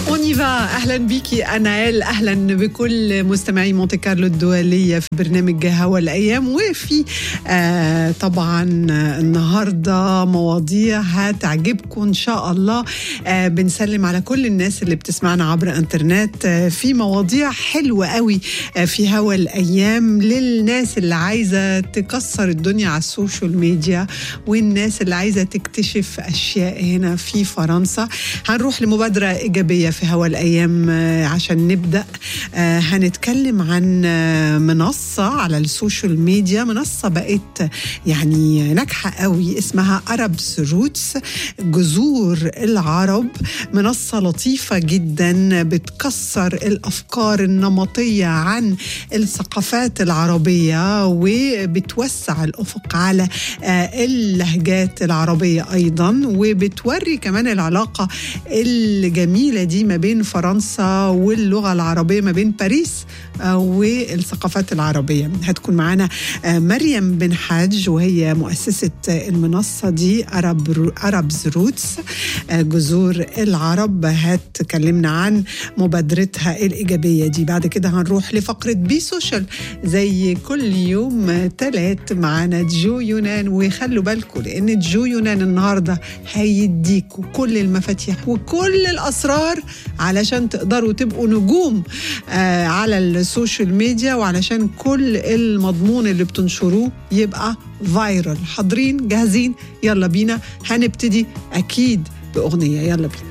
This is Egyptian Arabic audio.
اون يفا اهلا بيكي انايل اهلا بكل مستمعي مونتي كارلو الدوليه في برنامج هوا الايام وفي آه طبعا النهارده مواضيع هتعجبكم ان شاء الله آه بنسلم على كل الناس اللي بتسمعنا عبر انترنت آه في مواضيع حلوه قوي آه في هوا الايام للناس اللي عايزه تكسر الدنيا على السوشيال ميديا والناس اللي عايزه تكتشف اشياء هنا في فرنسا هنروح لمبادره ايجابيه في هوا الايام عشان نبدا هنتكلم عن منصه على السوشيال ميديا منصه بقت يعني ناجحه قوي اسمها اربس روتس جذور العرب منصه لطيفه جدا بتكسر الافكار النمطيه عن الثقافات العربيه وبتوسع الافق على اللهجات العربيه ايضا وبتوري كمان العلاقه الجميله دي ما بين فرنسا واللغه العربيه ما بين باريس والثقافات العربيه هتكون معانا مريم بن حاج وهي مؤسسه المنصه دي ارب اربز روتس جذور العرب هتكلمنا عن مبادرتها الايجابيه دي بعد كده هنروح لفقره بي سوشيال زي كل يوم ثلاث معانا جو يونان وخلوا بالكم لان جو يونان النهارده هيديكوا كل المفاتيح وكل الاسرار علشان تقدروا تبقوا نجوم آه على السوشيال ميديا وعلشان كل المضمون اللي بتنشروه يبقى فايرال حاضرين جاهزين يلا بينا هنبتدي اكيد باغنيه يلا بينا